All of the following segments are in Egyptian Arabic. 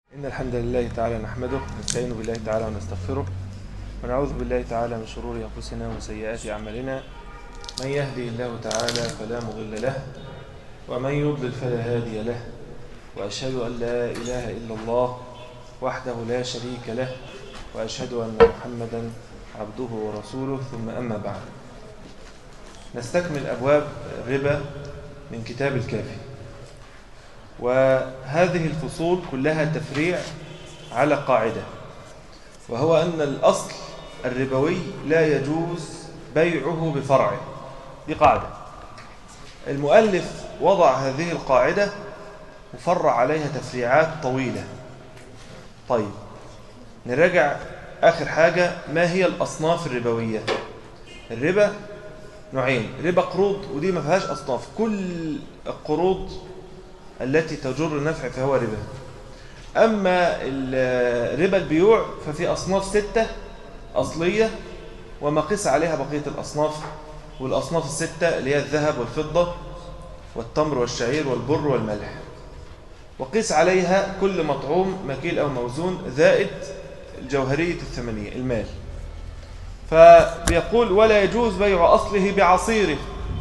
إن الحمد لله تعالى نحمده ونستعين بالله تعالى ونستغفره ونعوذ بالله تعالى من شرور أنفسنا وسيئات أعمالنا من يهدي الله تعالى فلا مضل له ومن يضلل فلا هادي له وأشهد أن لا إله إلا الله وحده لا شريك له وأشهد أن محمدا عبده ورسوله ثم أما بعد نستكمل أبواب الربا من كتاب الكافي وهذه الفصول كلها تفريع على قاعدة وهو أن الأصل الربوي لا يجوز بيعه بفرعه دي قاعدة المؤلف وضع هذه القاعدة وفرع عليها تفريعات طويلة طيب نراجع آخر حاجة ما هي الأصناف الربوية الربا نوعين ربا قروض ودي ما فيهاش أصناف كل القروض التي تجر النفع فهو ربا أما ربا البيوع ففي أصناف ستة أصلية وما قيس عليها بقية الأصناف والأصناف الستة اللي هي الذهب والفضة والتمر والشعير والبر والملح وقيس عليها كل مطعوم مكيل أو موزون زائد الجوهرية الثمنية المال فبيقول ولا يجوز بيع أصله بعصيره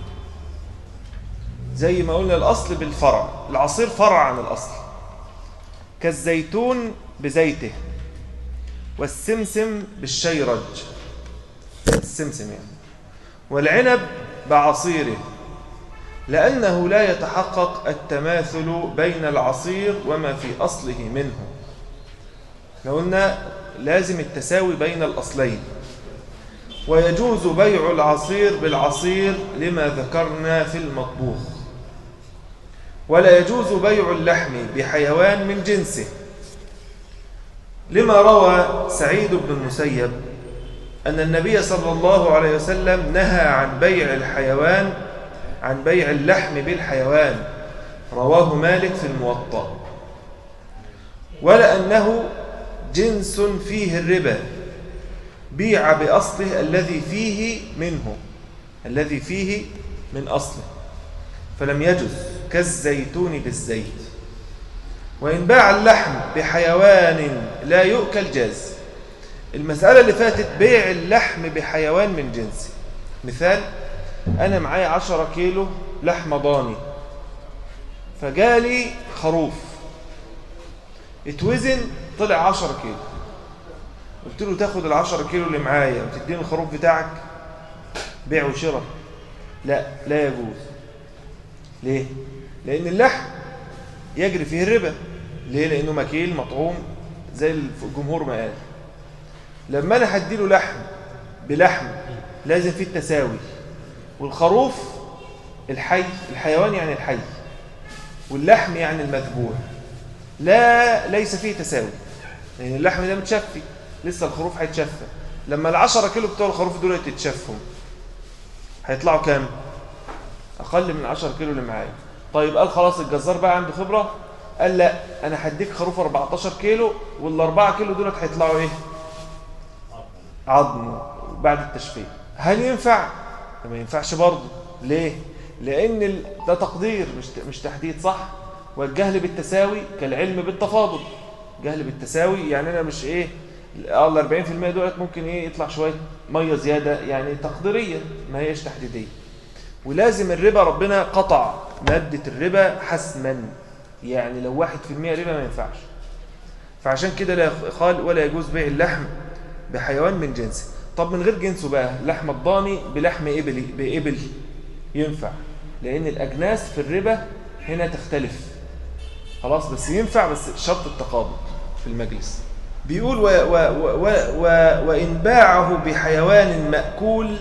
زي ما قلنا الأصل بالفرع العصير فرع عن الأصل كالزيتون بزيته والسمسم بالشيرج السمسم يعني والعنب بعصيره لأنه لا يتحقق التماثل بين العصير وما في أصله منه احنا قلنا لازم التساوي بين الأصلين ويجوز بيع العصير بالعصير لما ذكرنا في المطبوخ ولا يجوز بيع اللحم بحيوان من جنسه لما روى سعيد بن المسيب أن النبي صلى الله عليه وسلم نهى عن بيع الحيوان عن بيع اللحم بالحيوان رواه مالك في الموطأ ولأنه جنس فيه الربا بيع بأصله الذي فيه منه الذي فيه من أصله فلم يجز كالزيتون بالزيت وإن باع اللحم بحيوان لا يؤكل جاز المسألة اللي فاتت بيع اللحم بحيوان من جنسه مثال أنا معايا عشرة كيلو لحمة ضاني فجالي خروف اتوزن طلع عشرة كيلو قلت له تاخد العشرة كيلو اللي معايا وتديني الخروف بتاعك بيع وشراء لا لا يجوز ليه؟ لأن اللحم يجري فيه الربا ليه؟ لأنه مكيل مطعوم زي الجمهور ما قال لما أنا هديله لحم بلحم لازم فيه التساوي والخروف الحي الحيوان يعني الحي واللحم يعني المذبوح لا ليس فيه تساوي لأن اللحم ده متشفي لسه الخروف هيتشفى لما العشرة كيلو بتوع الخروف دول يتشفوا هيطلعوا كام؟ أقل من 10 كيلو اللي معايا طيب قال خلاص الجزار بقى عنده خبرة قال لا أنا هديك خروف 14 كيلو والأربعة كيلو دولت هيطلعوا إيه عظم بعد التشفيه هل ينفع ما ينفعش برضه ليه لأن ده تقدير مش مش تحديد صح والجهل بالتساوي كالعلم بالتفاضل جهل بالتساوي يعني أنا مش إيه ال 40% دولت ممكن إيه يطلع شوية مية زيادة يعني تقديرية ما هيش تحديدية ولازم الربا ربنا قطع مادة الربا حسما يعني لو واحد في المية ربا ما ينفعش فعشان كده لا قال ولا يجوز بيع اللحم بحيوان من جنسه طب من غير جنسه بقى لحم الضاني بلحم إبل بإبل ينفع لأن الأجناس في الربا هنا تختلف خلاص بس ينفع بس شرط التقابض في المجلس بيقول و و و و وإن باعه بحيوان مأكول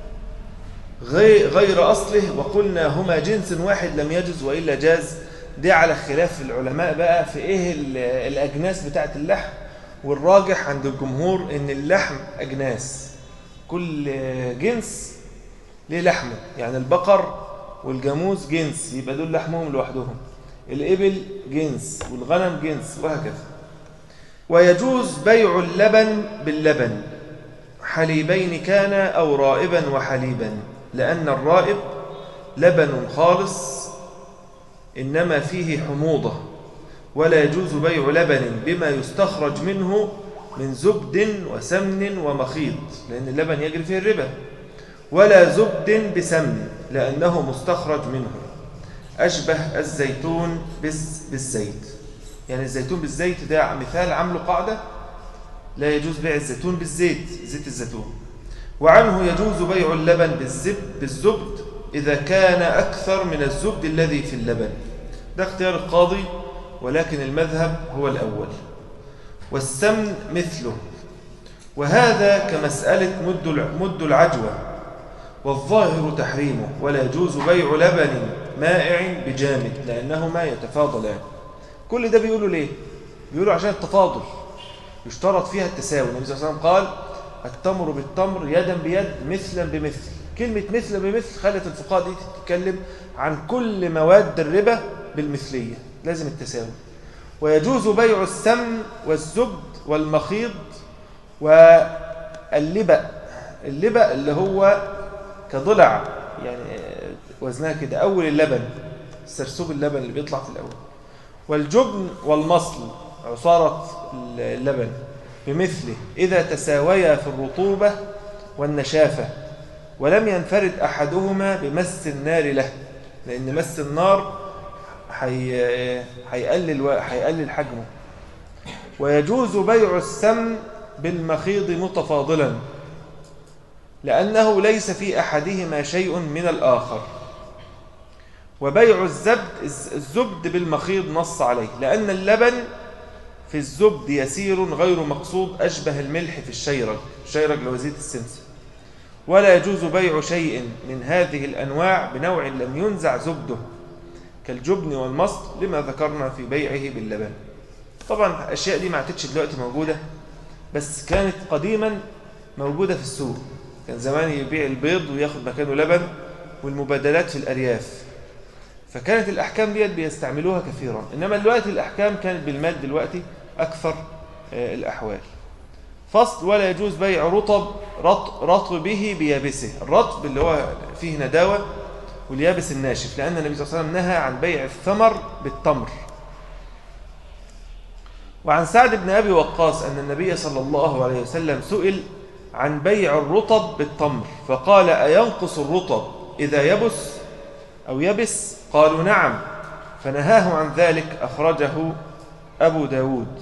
غير أصله وقلنا هما جنس واحد لم يجز وإلا جاز دي على خلاف العلماء بقى في إيه الأجناس بتاعت اللحم والراجح عند الجمهور إن اللحم أجناس كل جنس ليه لحمه يعني البقر والجاموس جنس يبقى دول لحمهم لوحدهم الإبل جنس والغنم جنس وهكذا ويجوز بيع اللبن باللبن حليبين كان أو رائبا وحليبا لأن الرائب لبن خالص إنما فيه حموضة ولا يجوز بيع لبن بما يستخرج منه من زبد وسمن ومخيط لأن اللبن يجري فيه الربا ولا زبد بسمن لأنه مستخرج منه أشبه الزيتون بالزيت يعني الزيتون بالزيت ده مثال عمله قاعدة لا يجوز بيع الزيتون بالزيت زيت الزيتون وعنه يجوز بيع اللبن بالزبد, بالزبد إذا كان أكثر من الزبد الذي في اللبن ده اختيار القاضي ولكن المذهب هو الأول والسمن مثله وهذا كمسألة مد مد العجوة والظاهر تحريمه ولا يجوز بيع لبن مائع بجامد لأنه ما يتفاضلان كل ده بيقولوا ليه؟ بيقولوا عشان التفاضل يشترط فيها التساوي النبي صلى الله عليه وسلم قال التمر بالتمر يدا بيد مثلا بمثل كلمة مثل بمثل خلت الفقهاء دي تتكلم عن كل مواد الربا بالمثلية لازم التساوي ويجوز بيع السمن والزبد والمخيض واللبأ اللبأ اللي هو كضلع يعني وزنها كده أول اللبن سرسوب اللبن اللي بيطلع في الأول والجبن والمصل عصارة اللبن بمثله إذا تساويا في الرطوبة والنشافة ولم ينفرد أحدهما بمس النار له لأن مس النار هيقلل هيقلل حجمه ويجوز بيع السمن بالمخيض متفاضلا لأنه ليس في أحدهما شيء من الآخر وبيع الزبد الزبد بالمخيض نص عليه لأن اللبن في الزبد يسير غير مقصود أشبه الملح في الشيرج الشيرج لو زيت السمسم ولا يجوز بيع شيء من هذه الأنواع بنوع لم ينزع زبده كالجبن والمصل لما ذكرنا في بيعه باللبن طبعا الأشياء دي ما عادتش دلوقتي موجودة بس كانت قديما موجودة في السوق كان زمان يبيع البيض وياخد مكانه لبن والمبادلات في الأرياف فكانت الأحكام ديت بيستعملوها كثيرا إنما دلوقتي الأحكام كانت بالمال دلوقتي أكثر آه، الأحوال فصل ولا يجوز بيع رطب رطبه بيابسه الرطب اللي هو فيه نداوة واليابس الناشف لأن النبي صلى الله عليه وسلم نهى عن بيع الثمر بالتمر وعن سعد بن أبي وقاص أن النبي صلى الله عليه وسلم سئل عن بيع الرطب بالتمر فقال أينقص الرطب إذا يبس أو يبس قالوا نعم فنهاه عن ذلك أخرجه أبو داود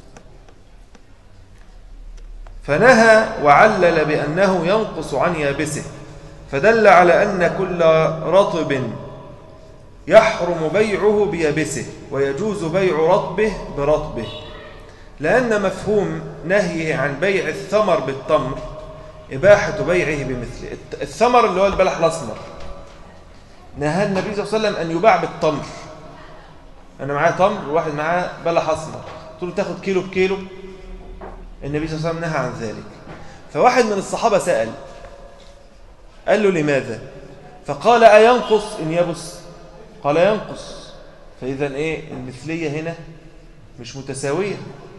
فنهى وعلل بأنه ينقص عن يابسه فدل على أن كل رطب يحرم بيعه بيابسه ويجوز بيع رطبه برطبه لأن مفهوم نهيه عن بيع الثمر بالتمر إباحة بيعه بمثله الثمر اللي هو البلح الأسمر نهى النبي صلى الله عليه وسلم أن يباع بالتمر أنا معايا تمر وواحد معاه بلح أسمر قلت له تاخد كيلو بكيلو النبي صلى الله عليه وسلم نهى عن ذلك فواحد من الصحابة سأل قال له لماذا فقال أينقص إن يبس قال ينقص فإذا إيه المثلية هنا مش متساوية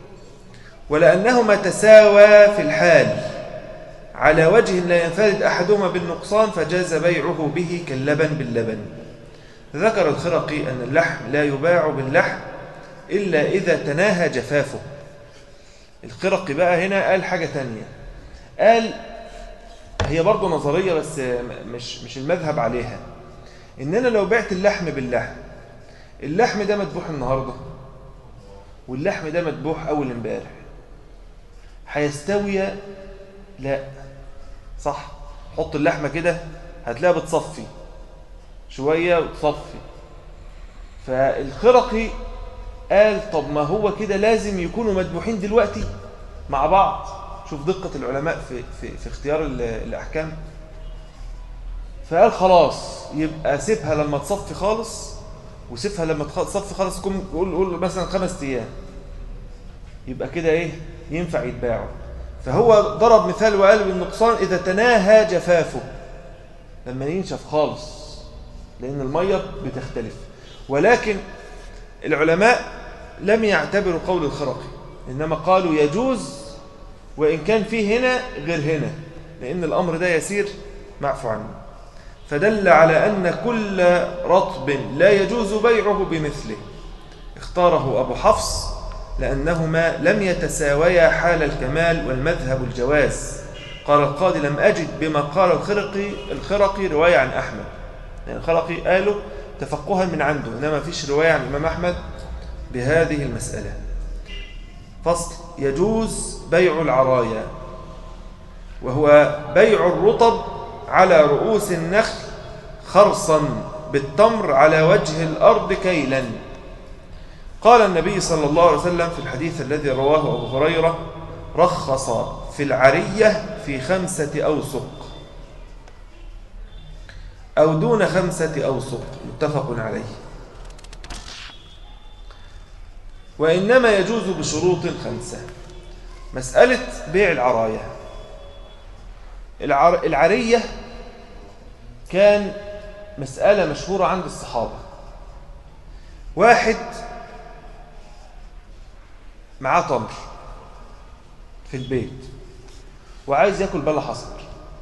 ولأنهما تساوى في الحال على وجه لا ينفرد أحدهما بالنقصان فجاز بيعه به كاللبن باللبن ذكر الخرقي أن اللحم لا يباع باللحم إلا إذا تناهى جفافه الخرقي بقى هنا قال حاجة تانية قال هي برضه نظرية بس مش, مش المذهب عليها إننا لو بعت اللحم باللحم اللحم ده مذبوح النهاردة واللحم ده مذبوح أول امبارح هيستوي لا صح حط اللحمة كده هتلاقيها بتصفي شوية وتصفي فالخرقي قال طب ما هو كده لازم يكونوا مذبوحين دلوقتي مع بعض شوف دقة العلماء في, في, في اختيار الأحكام فقال خلاص يبقى سيبها لما تصفي خالص وسيبها لما تصفي خالص قول قول مثلا خمس ايام يبقى كده ايه ينفع يتباعوا فهو ضرب مثال وقال بالنقصان إذا تناهى جفافه لما ينشف خالص لأن المية بتختلف ولكن العلماء لم يعتبروا قول الخرقي إنما قالوا يجوز وإن كان فيه هنا غير هنا لأن الأمر ده يسير معفو عنه فدل على أن كل رطب لا يجوز بيعه بمثله اختاره أبو حفص لأنهما لم يتساويا حال الكمال والمذهب الجواز قال القاضي لم أجد بما قال الخرقي الخرقي رواية عن أحمد يعني الخرقي قالوا تفقها من عنده إنما فيش رواية عن الإمام أحمد بهذه المسألة فصل يجوز بيع العرايا وهو بيع الرطب على رؤوس النخل خرصا بالتمر على وجه الأرض كيلا قال النبي صلى الله عليه وسلم في الحديث الذي رواه أبو هريرة رخص في العرية في خمسة أوسق أو دون خمسة أوسق متفق عليه وإنما يجوز بشروط خمسة مسألة بيع العراية العر... العرية كان مسألة مشهورة عند الصحابة واحد معاه تمر في البيت وعايز ياكل بلح اصفر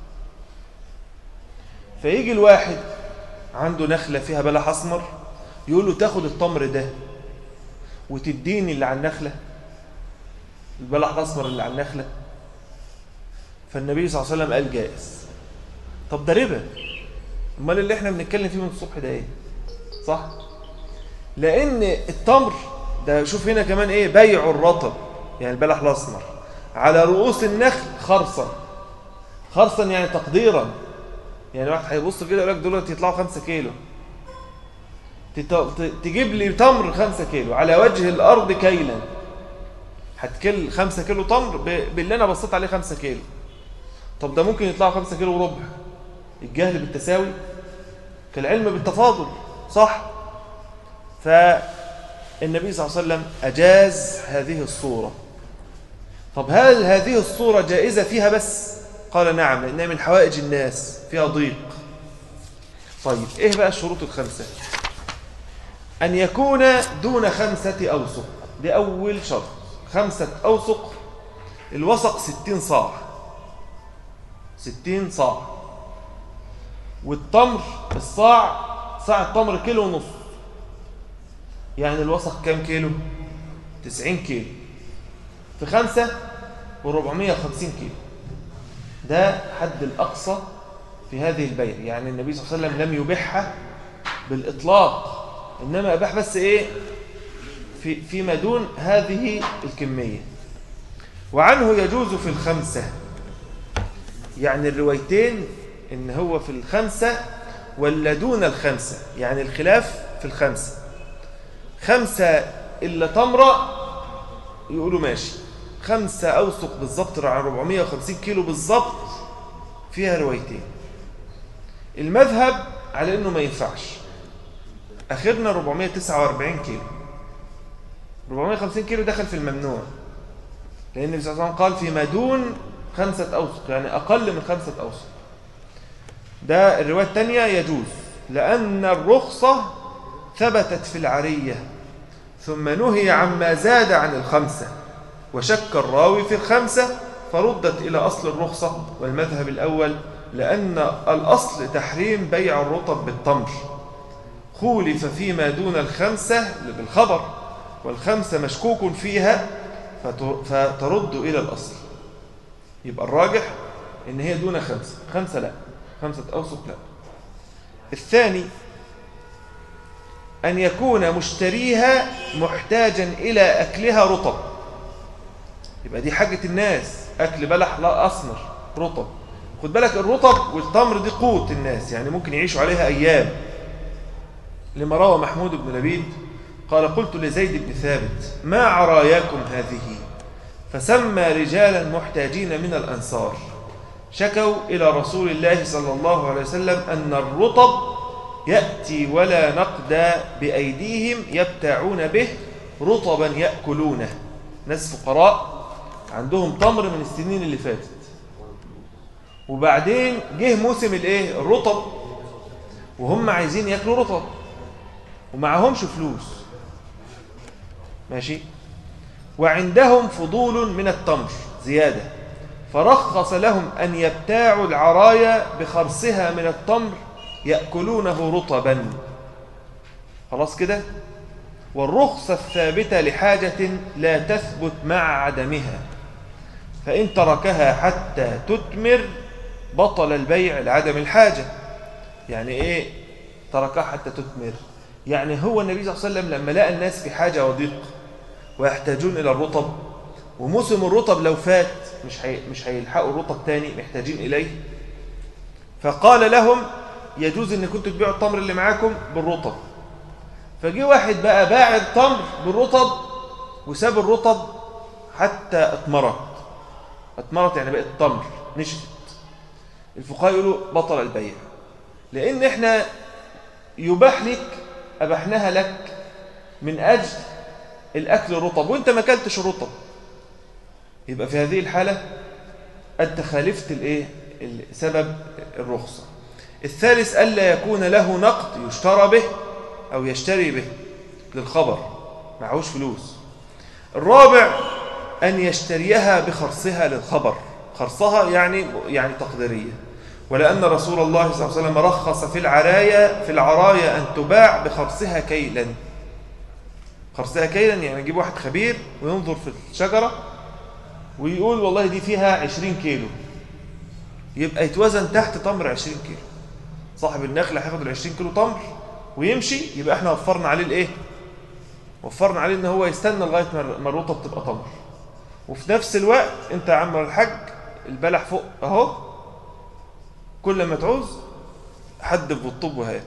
فيجي الواحد عنده نخلة فيها بلح أسمر يقول له تاخد التمر ده وتديني اللي على النخلة البلح الأسمر اللي على النخلة فالنبي صلى الله عليه وسلم قال جائز طب ده ربا امال اللي احنا بنتكلم فيه من الصبح ده ايه صح لان التمر ده شوف هنا كمان ايه بيع الرطب يعني البلح الاسمر على رؤوس النخل خرصا خرصا يعني تقديرا يعني واحد هيبص كده يقول لك دلوقتي يطلعوا 5 كيلو تجيب لي تمر 5 كيلو على وجه الارض كيلا هتكل 5 كيلو تمر باللي انا بصيت عليه 5 كيلو طب ده ممكن يطلعوا 5 كيلو وربع الجهل بالتساوي كالعلم بالتفاضل صح فالنبي صلى الله عليه وسلم أجاز هذه الصورة طب هل هذه الصورة جائزة فيها بس قال نعم لأنها من حوائج الناس فيها ضيق طيب إيه بقى الشروط الخمسة أن يكون دون خمسة أوسق دي أول شرط خمسة أوسق الوسق ستين صاع ستين صاع والتمر الصاع صاع التمر كيلو ونص يعني الوسق كام كيلو تسعين كيلو في خمسة وربعمية وخمسين كيلو ده حد الأقصى في هذه البيع يعني النبي صلى الله عليه وسلم لم يبيعها بالإطلاق إنما أباح بس إيه في فيما دون هذه الكمية وعنه يجوز في الخمسة يعني الروايتين إن هو في الخمسة ولا دون الخمسة يعني الخلاف في الخمسة خمسة إلا تمرة يقولوا ماشي خمسة أوسق بالظبط عن 450 كيلو بالظبط فيها روايتين المذهب على أنه ما ينفعش أخرنا 449 كيلو 450 كيلو دخل في الممنوع لأن النبي صلى الله عليه وسلم قال فيما دون خمسة أوسق يعني أقل من خمسة أوسق ده الرواية الثانية يجوز لأن الرخصة ثبتت في العرية ثم نهي عما زاد عن الخمسة وشك الراوي في الخمسة فردت إلى أصل الرخصة والمذهب الأول لأن الأصل تحريم بيع الرطب بالتمر خولف فيما دون الخمسة بالخبر والخمسة مشكوك فيها فترد إلى الأصل يبقى الراجح إن هي دون خمسة خمسة لا خمسة أوسط لا الثاني أن يكون مشتريها محتاجا إلى أكلها رطب يبقى دي حاجة الناس أكل بلح لا أسمر رطب خد بالك الرطب والتمر دي قوت الناس يعني ممكن يعيشوا عليها أيام لما روى محمود بن لبيد قال قلت لزيد بن ثابت ما عراياكم هذه فسمى رجالا محتاجين من الأنصار شكوا إلى رسول الله صلى الله عليه وسلم أن الرطب يأتي ولا نقد بأيديهم يبتاعون به رطبا يأكلونه ناس فقراء عندهم تمر من السنين اللي فاتت وبعدين جه موسم الايه الرطب وهم عايزين ياكلوا رطب ومعهمش فلوس ماشي وعندهم فضول من التمر زيادة فرخص لهم أن يبتاعوا العرايا بخرصها من التمر يأكلونه رطبا خلاص كده والرخصة الثابتة لحاجة لا تثبت مع عدمها فإن تركها حتى تتمر بطل البيع لعدم الحاجة يعني إيه تركها حتى تتمر يعني هو النبي صلى الله عليه وسلم لما لقى الناس في حاجة وضيق ويحتاجون إلى الرطب وموسم الرطب لو فات مش هي مش هيلحقوا الرطب تاني محتاجين إليه فقال لهم يجوز ان كنتوا تبيعوا التمر اللي معاكم بالرطب فجي واحد بقى باع التمر بالرطب وساب الرطب حتى اتمرت اتمرت يعني بقت تمر نشفت الفقهاء يقولوا بطل البيع لان احنا يباح لك ابحناها لك من اجل الاكل الرطب وانت ما اكلتش الرطب يبقى في هذه الحاله انت خالفت الايه سبب الرخصه الثالث ألا يكون له نقد يشترى به أو يشتري به للخبر معهوش فلوس الرابع أن يشتريها بخرصها للخبر خرصها يعني يعني تقديرية ولأن رسول الله صلى الله عليه وسلم رخص في العرايا في العرايا أن تباع بخرصها كيلا خرصها كيلا يعني يجيب واحد خبير وينظر في الشجرة ويقول والله دي فيها 20 كيلو يبقى يتوزن تحت تمر 20 كيلو صاحب النخله هياخد ال 20 كيلو تمر ويمشي يبقى احنا وفرنا عليه الايه وفرنا عليه ان هو يستنى لغايه ما الرطب تبقى تمر وفي نفس الوقت انت يا عم الحاج البلح فوق اهو كل ما تعوز حدف بالطوب وهات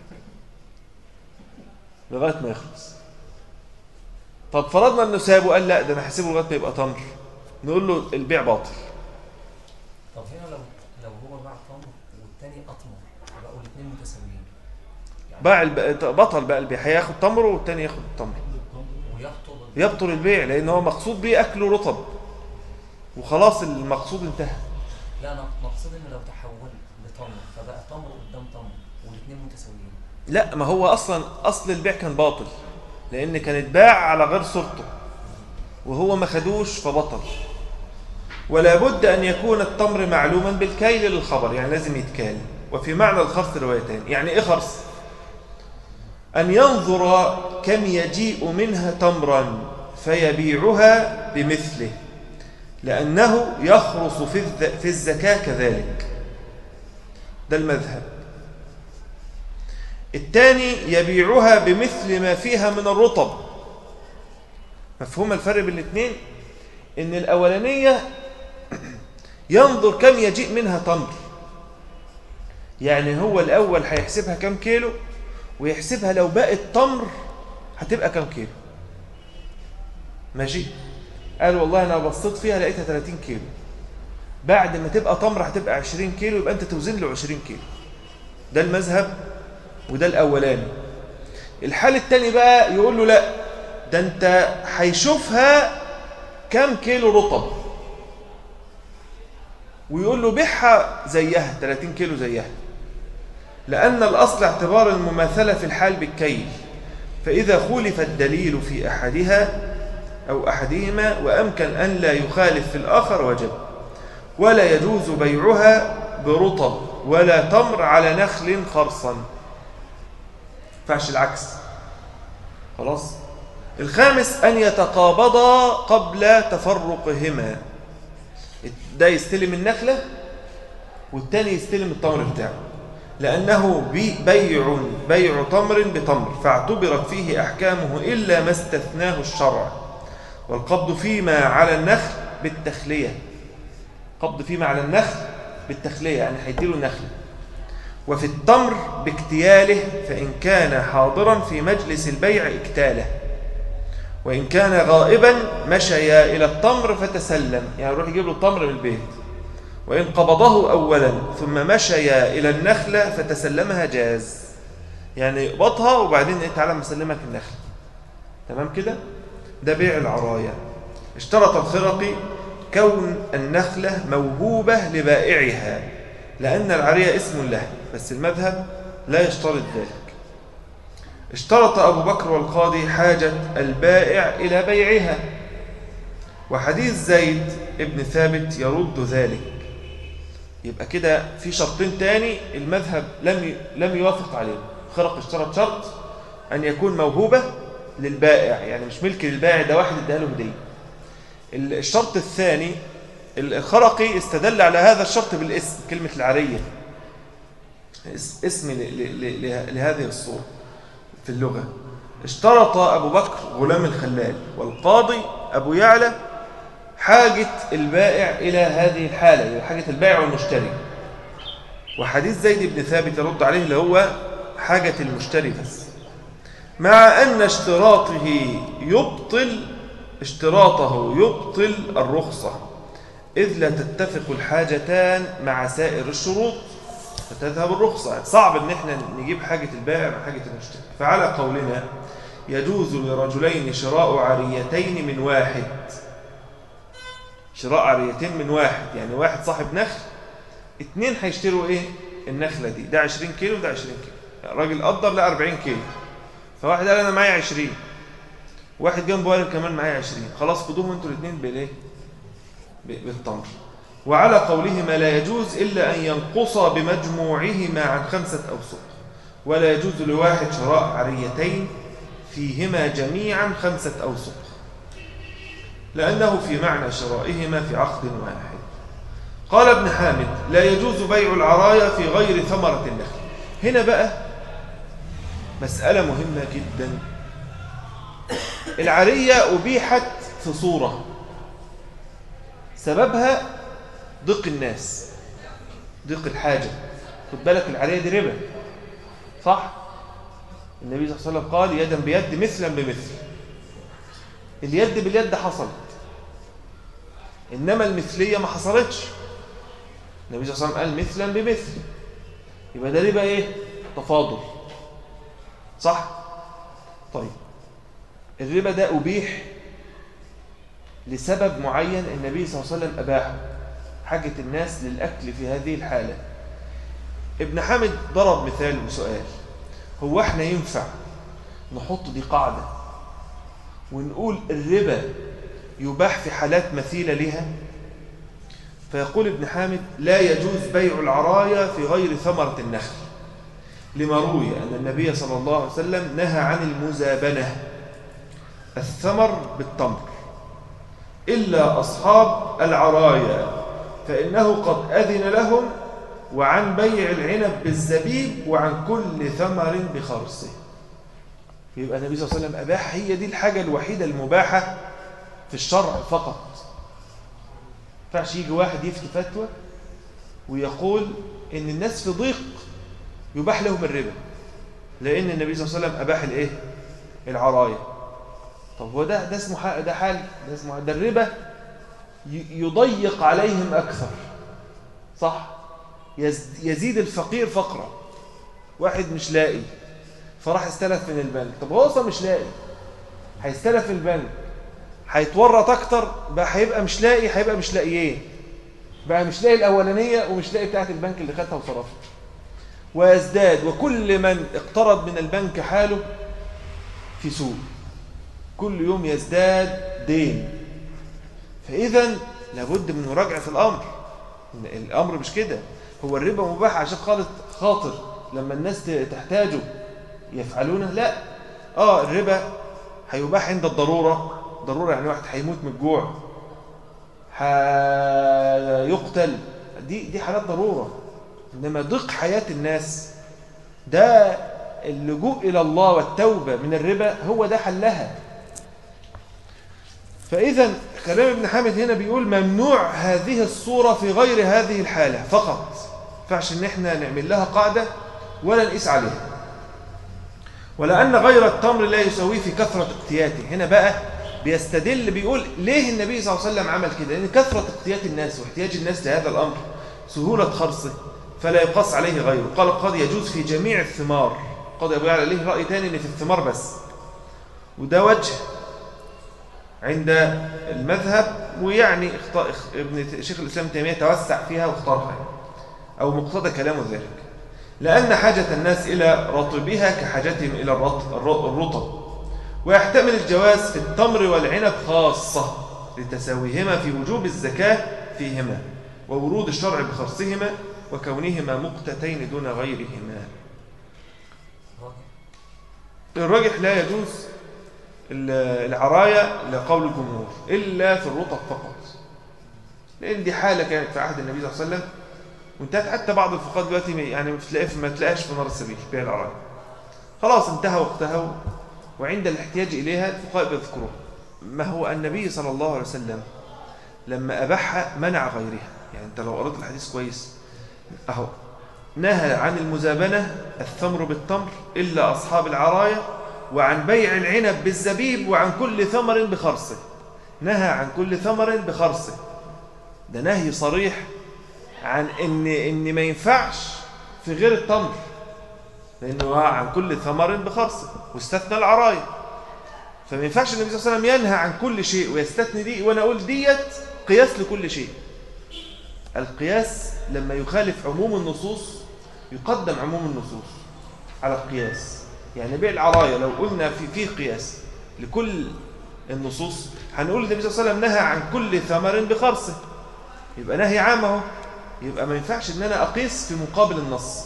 لغايه ما يخلص طب فرضنا انه سابه قال لا ده انا هسيبه لغايه ما يبقى تمر نقول له البيع باطل طب هنا لو لو هو باع تمر والتاني اطمر بقوا الاثنين متساويين يعني باع الب... بطل بقى البيع هياخد تمره والتاني ياخد تمر ويخطب يبطل البيع لان هو مقصود بيه اكله رطب وخلاص المقصود انتهى لا انا مقصود ان لو تحول لتمر فبقى تمر قدام تمر والاثنين متساويين لا ما هو اصلا اصل البيع كان باطل لان كان اتباع على غير صورته وهو ما خدوش فبطل ولا بد ان يكون التمر معلوما بالكيل للخبر يعني لازم يتكال وفي معنى الخرص روايتان يعني ايه خرص ان ينظر كم يجيء منها تمرا فيبيعها بمثله لانه يخرص في الذ- في الزكاه كذلك ده المذهب الثاني يبيعها بمثل ما فيها من الرطب مفهوم الفرق بين الاثنين ان الاولانيه ينظر كم يجيء منها تمر يعني هو الاول هيحسبها كم كيلو ويحسبها لو بقت تمر هتبقى كم كيلو ماشي قال والله انا بصيت فيها لقيتها 30 كيلو بعد ما تبقى تمر هتبقى 20 كيلو يبقى انت توزن له 20 كيلو ده المذهب وده الاولاني الحال التاني بقى يقول له لا ده انت هيشوفها كم كيلو رطب ويقول له بيعها زيها 30 كيلو زيها لأن الأصل اعتبار المماثلة في الحال بالكيل فإذا خولف الدليل في أحدها أو أحدهما وأمكن أن لا يخالف في الآخر وجب ولا يجوز بيعها برطب ولا تمر على نخل خرصا فعش العكس خلاص الخامس أن يتقابضا قبل تفرقهما ده يستلم النخلة والتاني يستلم التمر بتاعه لأنه بي- بيع بيع تمر بتمر فاعتبرت فيه أحكامه إلا ما استثناه الشرع والقبض فيما على النخل بالتخلية قبض فيما على النخل بالتخلية يعني هيديله النخلة وفي التمر باكتياله فإن كان حاضرا في مجلس البيع اكتاله وإن كان غائبا مشيا إلى التمر فتسلم يعني يروح يجيب له التمر من البيت وإن قبضه أولا ثم مشيا إلى النخلة فتسلمها جاز يعني يقبضها وبعدين إيه تعالى مسلمك النخلة تمام كده ده بيع العرايا اشترط الخرقي كون النخلة موهوبة لبائعها لأن العرية اسم له بس المذهب لا يشترط ذلك اشترط أبو بكر والقاضي حاجة البائع إلى بيعها وحديث زيد ابن ثابت يرد ذلك يبقى كده في شرطين تاني المذهب لم ي- لم يوافق عليه خرق اشترط شرط أن يكون موهوبة للبائع يعني مش ملك للبائع ده واحد اداله هديه الشرط الثاني الخرقي استدل على هذا الشرط بالاسم كلمة العرية اسم لهذه الصورة في اللغة اشترط أبو بكر غلام الخلال والقاضي أبو يعلى حاجة البائع إلى هذه الحالة حاجة البائع والمشتري وحديث زيد بن ثابت يرد عليه اللي هو حاجة المشتري بس مع أن اشتراطه يبطل اشتراطه يبطل الرخصة إذ لا تتفق الحاجتان مع سائر الشروط فتذهب الرخصة صعب ان احنا نجيب حاجة البائع مع حاجة المشتري فعلى قولنا يجوز لرجلين شراء عريتين من واحد شراء عريتين من واحد يعني واحد صاحب نخل اتنين هيشتروا ايه النخلة دي ده 20 كيلو وده 20 كيلو يعني راجل قدر لا 40 كيلو فواحد قال انا معايا 20 واحد جنبه قال كمان معايا 20 خلاص خدوهم انتوا الاثنين بالايه بالتمر وعلى قولهما لا يجوز إلا أن ينقص بمجموعهما عن خمسة أوسق ولا يجوز لواحد شراء عريتين فيهما جميعا خمسة أوسق لأنه في معنى شرائهما في عقد واحد قال ابن حامد لا يجوز بيع العرايا في غير ثمرة النخل هنا بقى مسألة مهمة جدا العرية أبيحت في صورة سببها ضيق الناس ضيق الحاجة خد بالك العرية دي ربا صح النبي صلى الله عليه وسلم قال يدا بيد مثلا بمثل اليد باليد حصلت إنما المثلية ما حصلتش النبي صلى الله عليه وسلم قال مثلا بمثل يبقى ده ربا ايه تفاضل صح طيب الربا ده أبيح لسبب معين النبي صلى الله عليه وسلم أباحه حاجة الناس للأكل في هذه الحالة ابن حامد ضرب مثال وسؤال هو احنا ينفع نحط دي قاعدة ونقول الربا يباح في حالات مثيلة لها فيقول ابن حامد لا يجوز بيع العرايا في غير ثمرة النخل لما روي أن النبي صلى الله عليه وسلم نهى عن المزابنة الثمر بالتمر إلا أصحاب العرايا فإنه قد أذن لهم وعن بيع العنب بالزبيب وعن كل ثمر بخرصه يبقى النبي صلى الله عليه وسلم أباح هي دي الحاجة الوحيدة المباحة في الشرع فقط فعش يجي واحد يفتي فتوى ويقول إن الناس في ضيق يباح لهم الربا لأن النبي صلى الله عليه وسلم أباح الإيه؟ العراية طب هو ده ده اسمه ده حال ده اسمه ده الربا يضيق عليهم أكثر صح يزيد الفقير فقرا واحد مش لاقي فراح استلف من البنك طب هو اصلا مش لاقي هيستلف البنك هيتورط اكتر بقى هيبقى مش لاقي هيبقى مش لاقيين بقى مش لاقي الاولانيه ومش لاقي بتاعه البنك اللي خدها وصرفها ويزداد وكل من اقترض من البنك حاله في سوء كل يوم يزداد دين فإذا لابد من مراجعة الأمر الأمر مش كده هو الربا مباح عشان خالط خاطر لما الناس تحتاجه يفعلونه لا آه الربا هيباح عند الضرورة ضرورة يعني واحد هيموت من الجوع هيقتل دي دي حالات ضرورة إنما ضيق حياة الناس ده اللجوء إلى الله والتوبة من الربا هو ده حلها فإذا كلام ابن حامد هنا بيقول ممنوع هذه الصورة في غير هذه الحالة فقط فعش ان احنا نعمل لها قاعدة ولا نقيس عليها ولأن غير التمر لا يسويه في كثرة اقتياته هنا بقى بيستدل بيقول ليه النبي صلى الله عليه وسلم عمل كده لأن كثرة اقتيات الناس واحتياج الناس لهذا الأمر سهولة خرصه فلا يقاس عليه غيره قال قد يجوز في جميع الثمار قد أبو يعلى ليه رأي تاني ان في الثمار بس وده وجه عند المذهب ويعني ابن شيخ الإسلام تيمية توسع فيها واختارها أو مقتضى كلامه ذلك لأن حاجة الناس إلى رطبها كحاجتهم إلى الرطب ويحتمل الجواز في التمر والعنب خاصة لتساويهما في وجوب الزكاة فيهما وورود الشرع بخرصهما وكونهما مقتتين دون غيرهما الراجح لا يجوز ال- العرايا لقول الجمهور إلا في الرطب فقط لأن دي حالة كانت في عهد النبي صلى الله عليه وسلم وانتهت حتى بعض الفقهاء دلوقتي ما- يعني ما تلاقيش ما تلاقيش في نار السبيل بيع العرايا خلاص انتهى وقتها وعند الاحتياج إليها الفقهاء بيذكروها ما هو النبي صلى الله عليه وسلم لما أباحها منع غيرها يعني أنت لو قرأت الحديث كويس أهو نهى عن المزابنة الثمر بالتمر إلا أصحاب العراية وعن بيع العنب بالزبيب وعن كل ثمر بخرصه نهى عن كل ثمر بخرصه ده نهي صريح عن إن, إن ما ينفعش في غير التمر لأنه عن كل ثمر بخرصه واستثنى العراية فما ينفعش النبي صلى الله عليه وسلم ينهى عن كل شيء ويستثني دي وأنا أقول ديت قياس لكل شيء القياس لما يخالف عموم النصوص يقدم عموم النصوص على القياس يعني بيع العراية لو قلنا في فيه قياس لكل النصوص هنقول النبي صلى الله عليه وسلم نهى عن كل ثمر بخرصه يبقى نهي عام اهو يبقى ما ينفعش ان انا اقيس في مقابل النص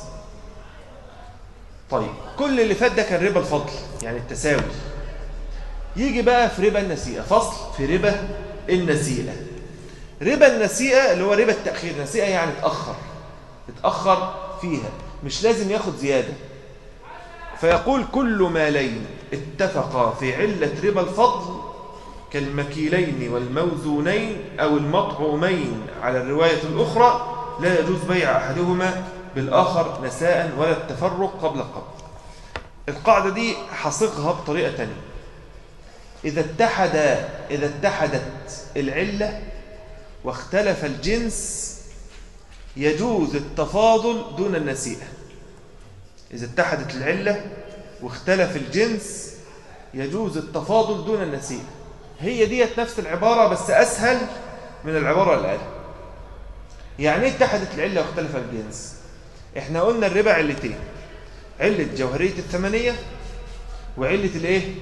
طيب كل اللي فات ده كان ربا الفضل يعني التساوي يجي بقى في ربا النسيئة فصل في ربا النسيئة ربا النسيئة اللي هو ربا التأخير نسيئة يعني اتأخر اتأخر فيها مش لازم ياخد زيادة فيقول كل مالين اتفقا في علة ربا الفضل كالمكيلين والموزونين أو المطعومين على الرواية الأخرى لا يجوز بيع أحدهما بالآخر نساء ولا التفرق قبل القبض القاعدة دي حصيغها بطريقة تانية إذا اتحد إذا اتحدت العلة واختلف الجنس يجوز التفاضل دون النسيئة إذا اتحدت العلة واختلف الجنس يجوز التفاضل دون النسيئة هي ديت نفس العبارة بس أسهل من العبارة الآن يعني ايه اتحدت العلة واختلف الجنس احنا قلنا الربا علتين علة جوهرية الثمنية وعلة الايه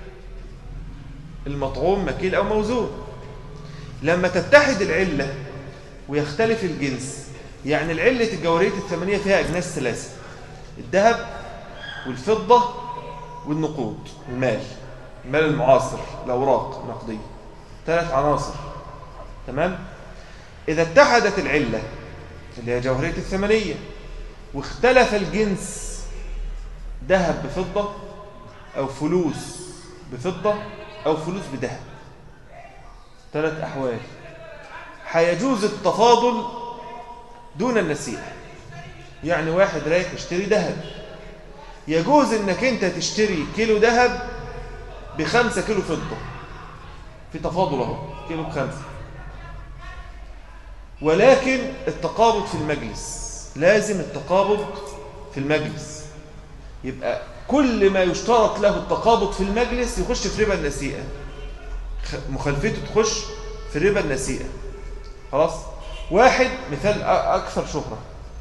المطعوم مكيل أو موزون لما تتحد العلة ويختلف الجنس يعني العلة الجوهرية الثمنية فيها أجناس ثلاثة الذهب والفضة والنقود المال المال المعاصر الأوراق النقدية ثلاث عناصر تمام إذا اتحدت العلة اللي هي جوهرية الثمنية واختلف الجنس ذهب بفضة أو فلوس بفضة أو فلوس بذهب ثلاث أحوال هيجوز التفاضل دون النسيئة يعني واحد رايح يشتري ذهب يجوز انك انت تشتري كيلو ذهب بخمسة كيلو فضة في تفاضل اهو كيلو بخمسة ولكن التقابض في المجلس لازم التقابض في المجلس يبقى كل ما يشترط له التقابض في المجلس يخش في ربا النسيئة مخالفته تخش في ربا النسيئة خلاص واحد مثال أكثر شهرة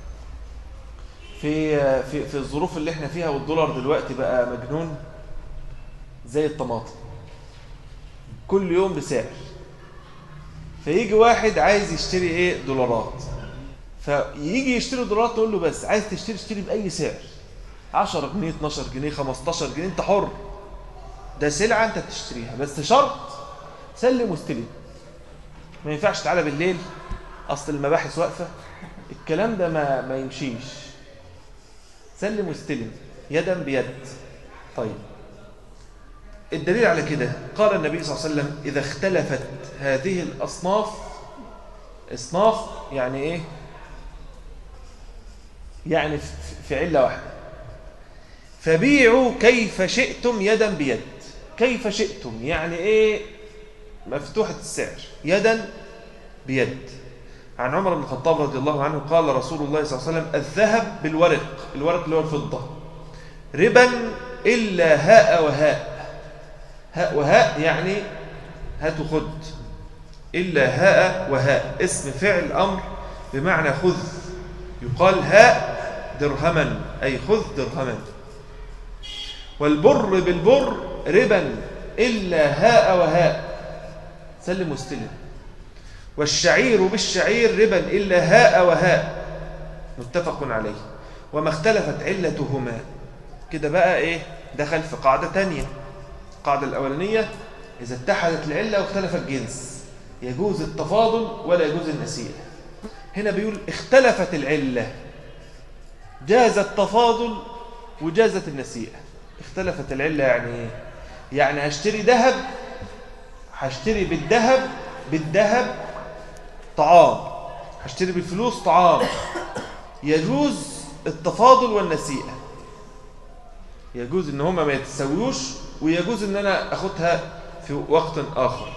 في في في الظروف اللي احنا فيها والدولار دلوقتي بقى مجنون زي الطماطم كل يوم بسعر فيجي واحد عايز يشتري ايه دولارات فيجي يشتري دولارات تقول له بس عايز تشتري اشتري باي سعر 10 جنيه 12 جنيه 15 جنيه انت حر ده سلعه انت تشتريها بس شرط سلم واستلم ما ينفعش تعالى بالليل اصل المباحث واقفه الكلام ده ما ما يمشيش سلم واستلم يدا بيد طيب الدليل على كده قال النبي صلى الله عليه وسلم إذا اختلفت هذه الأصناف اصناف يعني إيه يعني في علة واحدة فبيعوا كيف شئتم يدا بيد كيف شئتم يعني إيه مفتوحة السعر يدا بيد عن عمر بن الخطاب رضي الله عنه قال رسول الله صلى الله عليه وسلم الذهب بالورق الورق اللي هو الفضة ربا إلا هاء وهاء هاء وهاء يعني هات وخد إلا هاء وهاء اسم فعل أمر بمعنى خذ يقال هاء درهما أي خذ درهما والبر بالبر ربا إلا هاء وهاء سلم واستلم والشعير بالشعير ربا إلا هاء وهاء متفق عليه وما اختلفت علتهما كده بقى إيه دخل في قاعدة تانية القاعدة الأولانية إذا اتحدت العلة واختلف الجنس يجوز التفاضل ولا يجوز النسيئة هنا بيقول اختلفت العلة جاز التفاضل وجازت النسيئة اختلفت العلة يعني ايه؟ يعني هشتري ذهب هشتري بالذهب بالذهب طعام هشتري بالفلوس طعام يجوز التفاضل والنسيئة يجوز ان هما ما يتساويوش ويجوز ان انا اخدها في وقت اخر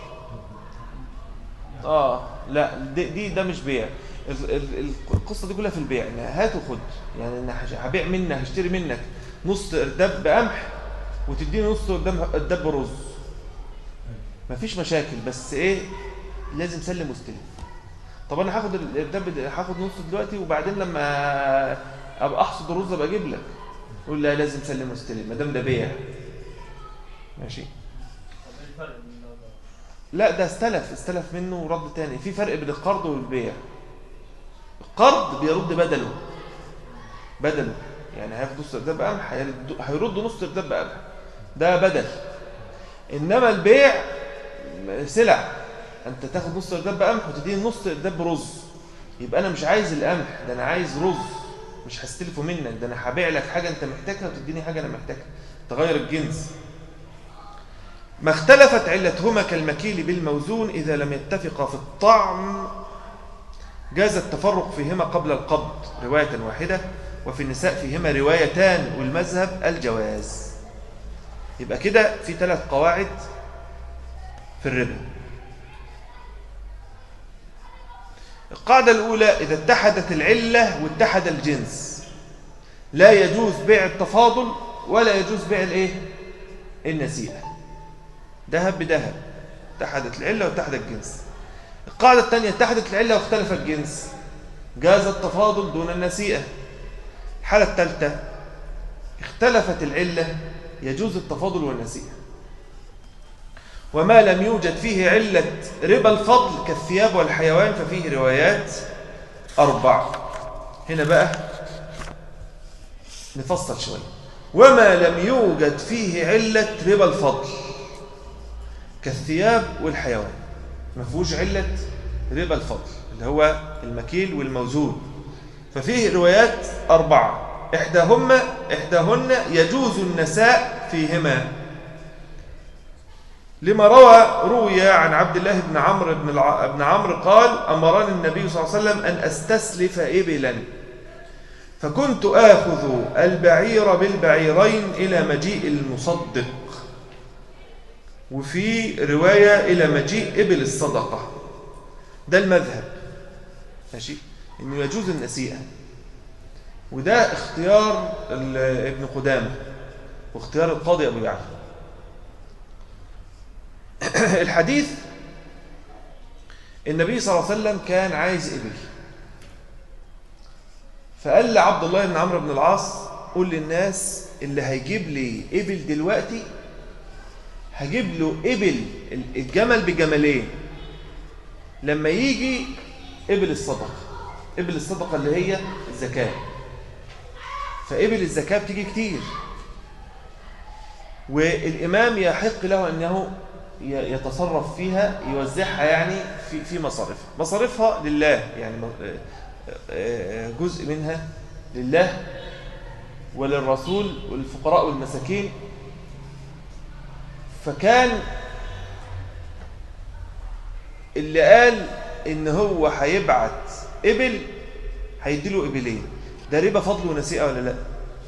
اه لا دي, دي ده مش بيع ال- ال- القصه دي كلها في البيع إن هات وخد يعني انا هش- هبيع منك هشتري منك نص ارداب بقمح وتديني نص ارداب ارداب برز مفيش مشاكل بس ايه لازم سلم واستلم طب انا هاخد الارداب ده- هاخد نص دلوقتي وبعدين لما ابقى احصد الرز ابقى اجيب لك يقول لا لازم سلم واستلم ما دام ده بيع ماشي طب ايه الفرق بين ده وده؟ لا ده استلف استلف منه ورد تاني في فرق بين القرض والبيع القرض بيرد بدله بدله يعني هياخد نص ارداب قمح هيرد- هيرد نص ارداب قمح ده بدل انما البيع سلع انت تاخد نص ارداب قمح وتديني نص ارداب رز يبقى انا مش عايز القمح ده انا عايز رز مش هستلفه منك ده انا هبيع لك حاجه انت محتاجها وتديني حاجه انا محتاجها تغير الجنس ما اختلفت علتهما كالمكيل بالموزون إذا لم يتفقا في الطعم جاز التفرق فيهما قبل القبض رواية واحدة وفي النساء فيهما روايتان والمذهب الجواز يبقى كده في ثلاث قواعد في الربا القاعدة الأولى إذا اتحدت العلة واتحد الجنس لا يجوز بيع التفاضل ولا يجوز بيع الايه النسيئة ذهب بذهب اتحدت العلة واتحد الجنس القاعدة الثانية اتحدت العلة واختلف الجنس جاز التفاضل دون النسيئة الحالة الثالثة اختلفت العلة يجوز التفاضل والنسيئة وما لم يوجد فيه علة ربا الفضل كالثياب والحيوان ففيه روايات أربع هنا بقى نفصل شوية وما لم يوجد فيه علة ربا الفضل كالثياب والحيوان ما فيهوش علة ربا الفضل اللي هو المكيل والموزون ففيه روايات أربعة إحداهما إحداهن يجوز النساء فيهما لما روى روي عن عبد الله بن عمرو بن الع... بن عمرو قال أمرني النبي صلى الله عليه وسلم أن أستسلف إبلا فكنت آخذ البعير بالبعيرين إلى مجيء المصدق وفي رواية إلى مجيء إبل الصدقة ده المذهب ماشي إنه يجوز النسيئة وده اختيار ال- ابن قدامة واختيار القاضي أبو يعلى الحديث النبي صلى الله عليه وسلم كان عايز إبل فقال لعبد الله بن عمرو بن العاص قول للناس اللي هيجيب لي إبل دلوقتي هجيب له إبل الجمل بجملين لما يجي إبل الصدقة إبل الصدقة اللي هي الزكاة فإبل الزكاة بتيجي كتير والإمام يحق له أنه ي- يتصرف فيها يوزعها يعني في في مصارفها مصارفها لله يعني م- آه، آه، جزء منها لله وللرسول والفقراء والمساكين فكان اللي قال ان هو هيبعت ابل هيديله ابلين ده ربا فضل ونسيئه ولا لا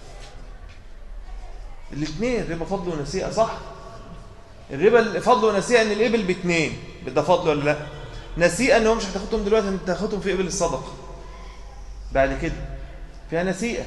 الاثنين ربا فضل ونسيئه صح الربا فضل ونسيئه ان الابل باثنين ده فضل ولا لا نسيئه ان هو مش هتاخدهم دلوقتي انت هتاخدهم في ابل الصدقه بعد كده فيها نسيئه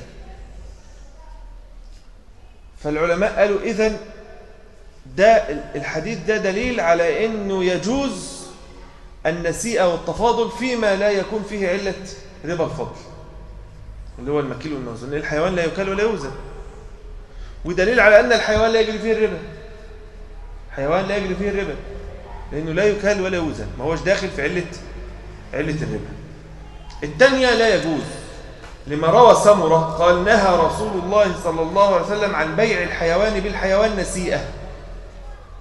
فالعلماء قالوا اذا ده الحديث ده دليل على انه يجوز النسيئة والتفاضل فيما لا يكون فيه علة ربا الفضل اللي هو المكيل والموزن لأن الحيوان لا يكال ولا يوزن ودليل على أن الحيوان لا يجري فيه الربا حيوان لا يجري فيه الربا لأنه لا يكال ولا يوزن ما هوش داخل في علة علة الربا الثانية لا يجوز لما روى سمرة قال نهى رسول الله صلى الله عليه وسلم عن بيع الحيوان بالحيوان نسيئة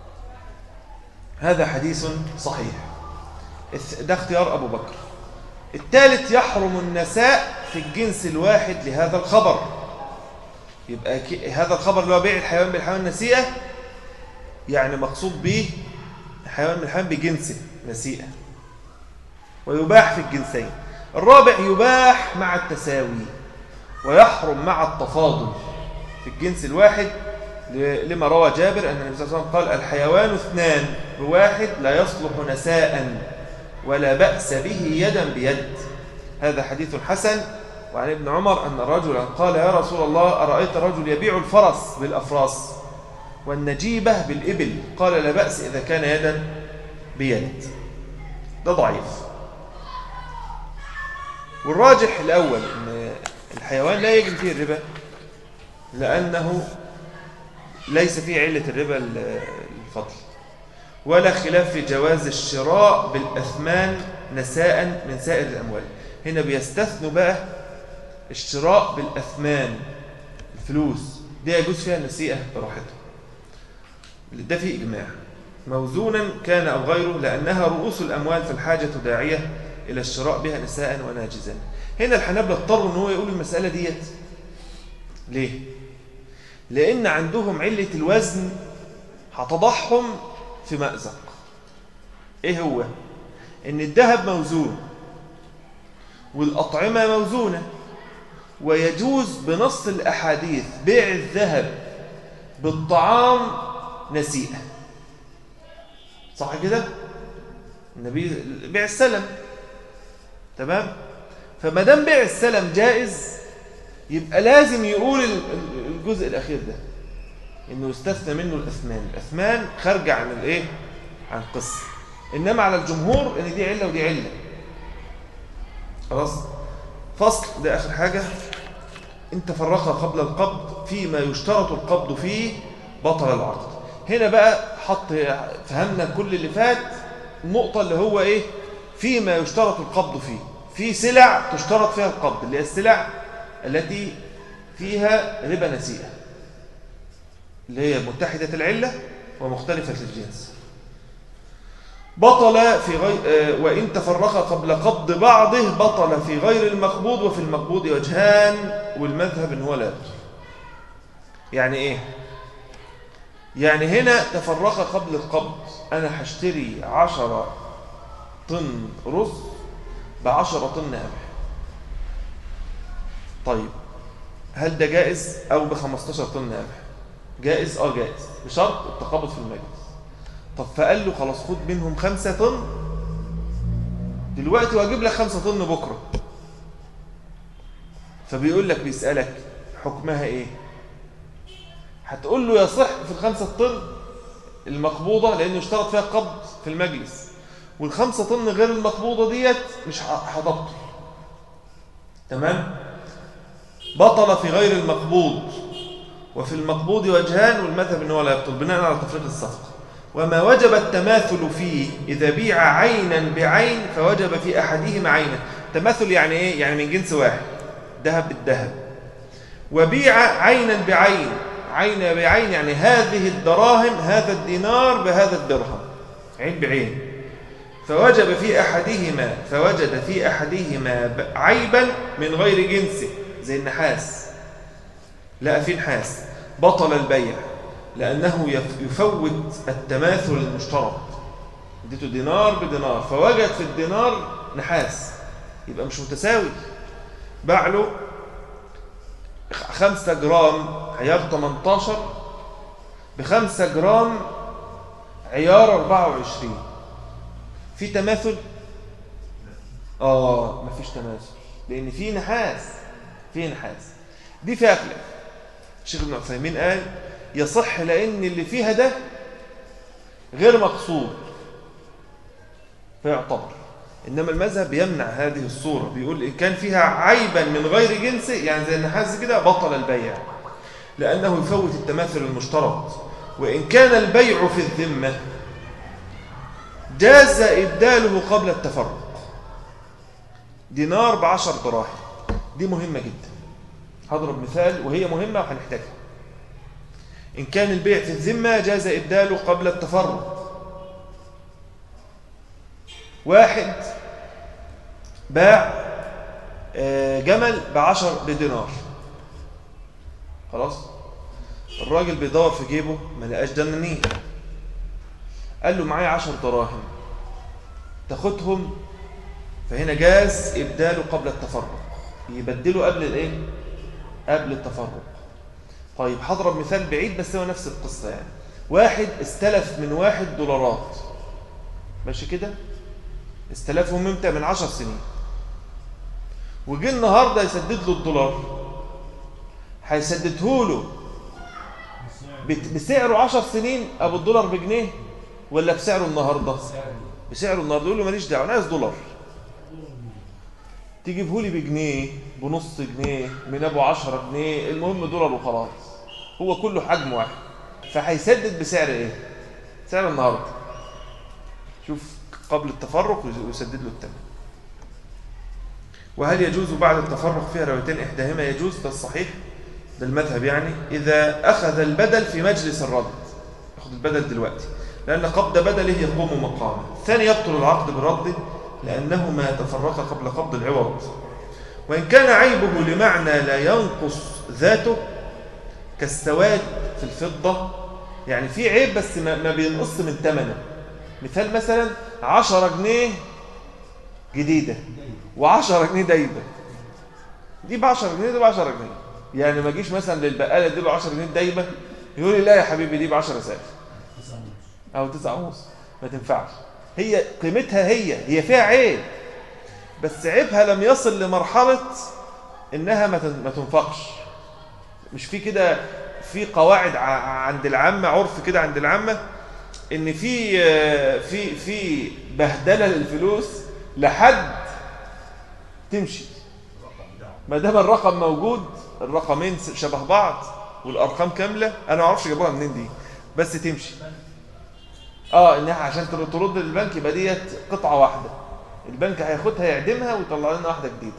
هذا حديث صحيح الث- ده اختيار أبو بكر الثالث يحرم النساء في الجنس الواحد لهذا الخبر يبقى ك- هذا الخبر اللي هو بيع الحيوان بالحيوان نسيئة يعني مقصود به حيوان من الحيوان بجنسه نسيئة ويباح في الجنسين الرابع يباح مع التساوي ويحرم مع التفاضل في الجنس الواحد ل- لما روى جابر أن النبي صلى الله عليه وسلم قال الحيوان اثنان بواحد لا يصلح نساء ولا بأس به يدا بيد هذا حديث حسن وعن ابن عمر أن رجلا قال يا رسول الله أرأيت رجل يبيع الفرس بالأفراس والنجيبة بالإبل قال لا بأس إذا كان يدا بيد ده ضعيف والراجح الأول أن الحيوان لا يجري فيه الربا لأنه ليس فيه علة الربا الفضل ولا خلاف في جواز الشراء بالأثمان نساء من سائر الأموال هنا بيستثنوا بقى الشراء بالأثمان الفلوس دي يجوز فيها النسيئة براحتها ده فيه إجماع موزونا كان أو غيره لأنها رؤوس الأموال في الحاجة داعية إلى الشراء بها نساء وناجزا هنا الحنابلة اضطروا أن هو يقول المسألة ديت ليه؟ لأن عندهم علة الوزن هتضحهم في مأزق إيه هو؟ إن الذهب موزون والأطعمة موزونة ويجوز بنص الأحاديث بيع الذهب بالطعام نسيئة صح كده؟ النبي بيع السلم تمام؟ فما دام بيع السلم جائز يبقى لازم يقول الجزء الأخير ده إنه يستثنى منه الأثمان الأثمان خارجة عن الإيه؟ عن القصة إنما على الجمهور إن دي علة ودي علة خلاص فصل ده آخر حاجة إن تفرق قبل القبض فيما يشترط القبض فيه بطل العقد هنا بقى حط فهمنا كل اللي فات النقطة اللي هو إيه فيما يشترط القبض فيه في سلع تشترط فيها القبض اللي هي السلع التي فيها ربا نسيئة اللي هي متحدة العلة ومختلفة الجنس بطل في غير وإن تفرق قبل قبض بعضه بطل في غير المقبوض وفي المقبوض وجهان والمذهب إن هو لا يبطل يعني إيه يعني هنا تفرق قبل القبض أنا هشتري عشرة طن رز بعشرة طن قمح طيب هل ده جائز أو بخمستاشر طن قمح جائز اه جائز بشرط التقابض في المجلس طب فقال له خلاص خد منهم خمسة طن دلوقتي واجيب لك خمسة طن بكرة فبيقول لك بيسألك حكمها ايه هتقول له يصح في الخمسة طن المقبوضة لأنه اشترط فيها قبض في المجلس والخمسة طن غير المقبوضة ديت مش هتبطل تمام بطل في غير المقبوض وفي المقبوض وجهان والمذهب انه لا يبطل بناء على تفريق الصفقه وما وجب التماثل فيه اذا بيع عينا بعين فوجب في احدهما عينا تماثل يعني ايه يعني من جنس واحد ذهب بالذهب وبيع عينا بعين عين بعين يعني هذه الدراهم هذا الدينار بهذا الدرهم عين بعين فوجب في احدهما فوجد في احدهما عيبا من غير جنسه زي النحاس لقى في نحاس بطل البيع لأنه يفوت التماثل المشترط اديته دينار بدينار فوجد في الدينار نحاس يبقى مش متساوي باع له خمسة جرام عيار 18 بخمسة جرام عيار 24 في تماثل اه مفيش تماثل لان في نحاس في نحاس دي فيها خلاف الشيخ ابن عثيمين قال يصح لأن اللي فيها ده غير مقصود فيعتبر إنما المذهب يمنع هذه الصورة بيقول إن كان فيها عيبا من غير جنسه يعني زي النحاس كده بطل البيع لأنه يفوت التماثل المشترط وإن كان البيع في الذمة جاز إبداله قبل التفرق دينار بعشر دراهم دي مهمة جدا هضرب مثال وهي مهمة وهنحتاجها إن كان البيع في الذمة جاز إبداله قبل التفرق واحد باع آه، جمل بعشر بدينار خلاص الراجل بيدور في جيبه ما لقاش دنانير قال له معايا عشر دراهم تاخدهم فهنا جاز ابداله قبل التفرق يبدله قبل الايه قبل التفرق طيب هضرب مثال بعيد بس هو نفس القصه يعني واحد استلف من واحد دولارات ماشي كده استلفهم امتى من عشر سنين وجه النهارده يسدد له الدولار هيسدده له بت- بسعره 10 سنين ابو الدولار بجنيه ولا بسعره النهارده بسعره النهارده يقول له ماليش دعوه انا عايز دولار تجيبه لي بجنيه بنص جنيه من ابو 10 جنيه المهم دولار وخلاص هو كله حجم واحد فهيسدد بسعر ايه سعر النهارده شوف قبل التفرق ويسدد له الثمن وهل يجوز بعد التفرق فيها روايتين احداهما يجوز ده الصحيح ده المذهب يعني اذا اخذ البدل في مجلس الرد ياخذ البدل دلوقتي لان قبض بدله يقوم مقامه الثاني يبطل العقد بالرد لانهما يتفرقا قبل قبض العوض وان كان عيبه لمعنى لا ينقص ذاته كالسواد في الفضه يعني في عيب بس ما ما بينقص من ثمنه مثال مثلا 10 جنيه جديده و10 جنيه دايبه دي ب 10 جنيه دي ب 10 جنيه يعني ما اجيش مثلا للبقاله اديله 10 جنيه دايبه يقول لي لا يا حبيبي دي ب 10 ساعات او 9 ونص ما تنفعش هي قيمتها هي هي فيها عيب بس عيبها لم يصل لمرحله انها ما تن- ما تنفقش مش في كده في قواعد ع- عند العامه عرف كده عند العامه ان في آه، في في بهدله للفلوس لحد تمشي ما دام الرقم موجود الرقمين شبه بعض والارقام كامله انا ما اعرفش جابوها منين دي بس تمشي اه انها عشان تر- ترد للبنك يبقى ديت قطعه واحده البنك هياخدها يعدمها ويطلع لنا واحده جديده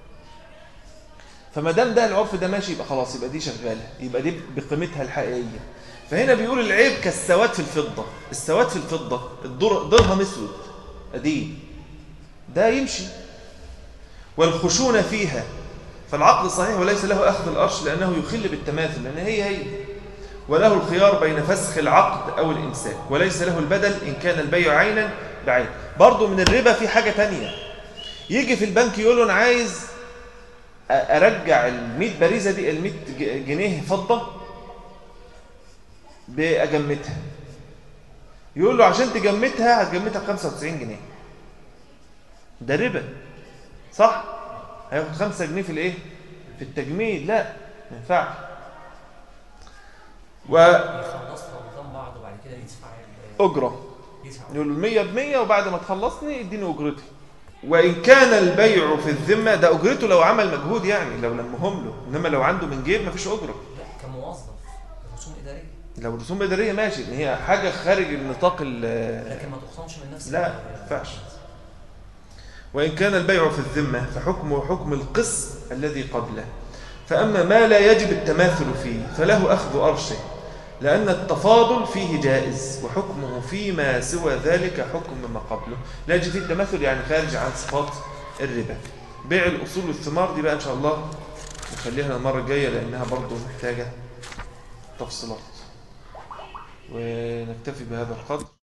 فما دام ده العرف ده ماشي يبقى خلاص يبقى دي شغاله يبقى دي بقيمتها الحقيقيه فهنا بيقول العيب كالسواد في الفضه السواد في الفضه الدر- درهم اسود قديم ده يمشي والخشونة فيها فالعقد صحيح وليس له أخذ الأرش لأنه يخل بالتماثل لأن هي هي وله الخيار بين فسخ العقد أو الإمساك وليس له البدل إن كان البيع عينا بعين برضو من الربا في حاجة تانية يجي في البنك يقول له أنا عايز أ- أرجع ال 100 باريزة دي ال 100 ج- جنيه فضة بأجمتها يقول له عشان تجمتها هتجمتها ب 95 جنيه ده ربا صح هياخد 5 جنيه في الايه في التجميد لا ما ينفعش يخلصنا قدام بعض وبعد كده يدفع ال- واجره يدفع يقول له 100 ب 100 وبعد ما تخلصني اديني اجرتي وان كان البيع في الذمه ده اجرته لو عمل مجهود يعني لو لمهم له انما لو عنده من جيب مفيش اجره لا كموظف رسوم اداريه لو رسوم اداريه ماشي ان هي حاجه خارج النطاق ال- لكن ما تخصمش من نفس لا، ال- ما ينفعش. وإن كان البيع في الذمة فحكمه حكم القسط الذي قبله فأما ما لا يجب التماثل فيه فله أخذ أرشه لأن التفاضل فيه جائز وحكمه فيما سوى ذلك حكم ما قبله لا يجب فيه التماثل يعني خارج عن صفات الربا بيع الأصول والثمار دي بقى إن شاء الله نخليها المرة الجاية لأنها برضو محتاجة تفصيلات ونكتفي بهذا القدر